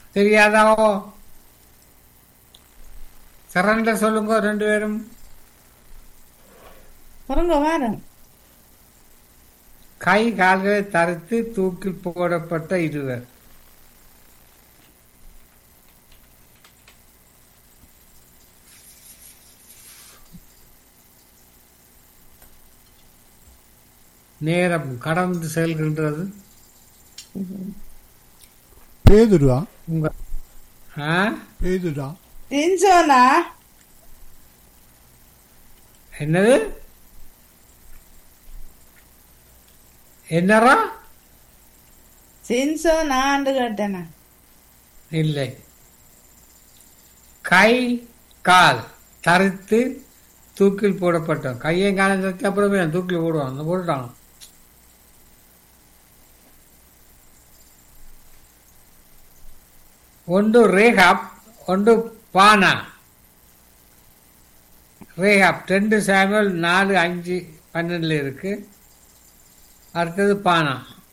தெரியாதாவோ surrender சொல்லுங்க ரெண்டு பேரும் பாருங்க வாரம் கை கால்களை தடுத்து தூக்கில் போடப்பட்ட இருவர் நேரம் கடந்து செல்கின்றது பேதுருவா உங்க ஆ? பேதுரா சின்சோனா என்னது என்னரா சின்சோனான்னு கேட்டேனா இல்லை கை கால் தரித்து தூக்கில் போடப்பட்டோம் கையை காலம் தரித்து அப்புறமே தூக்கில் போடுவான் அந்த போட்டுட்டான் ஒன்று ரேகாப் ஒன்று பானா ரேகாப் ரெண்டு சாமியல் நாலு அஞ்சு பன்னெண்டுல இருக்கு அடுத்தது பானா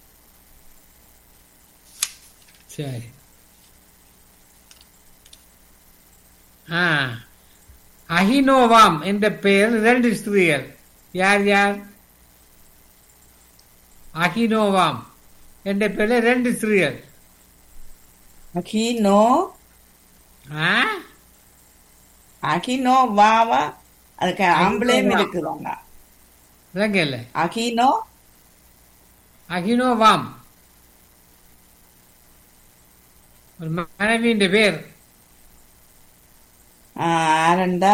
சரி ஆ அஹினோவாம் என்ற பெயர் இரண்டு ஸ்திரீகள் யார் யார் அஹினோவாம் என்ற பெயரில் ரெண்டு ஸ்திரீகள் அகினோ ஆ அகினோ வாவா அதுக்கு ஆம்பளையும் இருக்குதாங்க விளங்க இல்லை அகினோ அகினோவாம் ஒரு மனைவியின் பேர் ஆரண்டா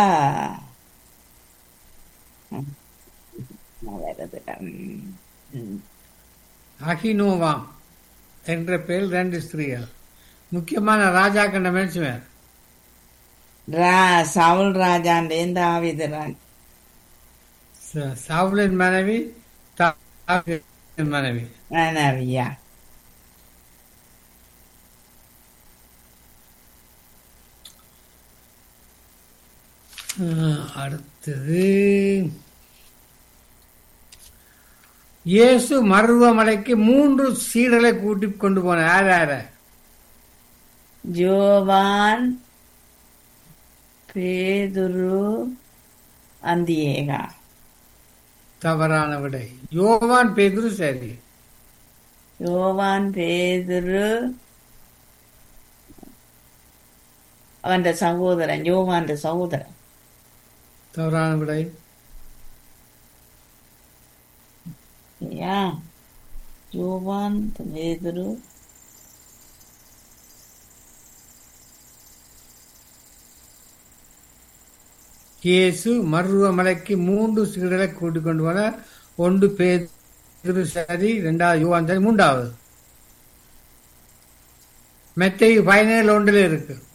ம், வருது ம், ம். அகினோவாம் என்ற பெயரில் ரெண்டு ஸ்திரீகள் முக்கியமான ராஜாக்கண்ட மனுஷன் ரா சவுல் ராஜாண்ட இந்த ஆவிதரான் ச- சவுலின் மனைவி தாவீதின் மனைவி மனைவியா ஆஹ், அடுத்தது இயேசு மருவமலைக்கு மூன்று சீடலை கூட்டி கொண்டு போன யார் யார ஜோவான் பேதுரு அந்தியேகா தவறான விடை யோவான் பேதுரு சரி யோவான் பேதுரு அவன் சகோதரன் யோவான் சகோதரன் தவறான விடை யா யோவான் பேதுரு இயேசு மருவமலைக்கு மூன்று சீடலை கூட்டி கொண்டு போன ஒன்று பேதுரு சரி ரெண்டாவது யோவான் சரி மூன்றாவது மெத்தை பதினேழு ஒன்றில் இருக்கு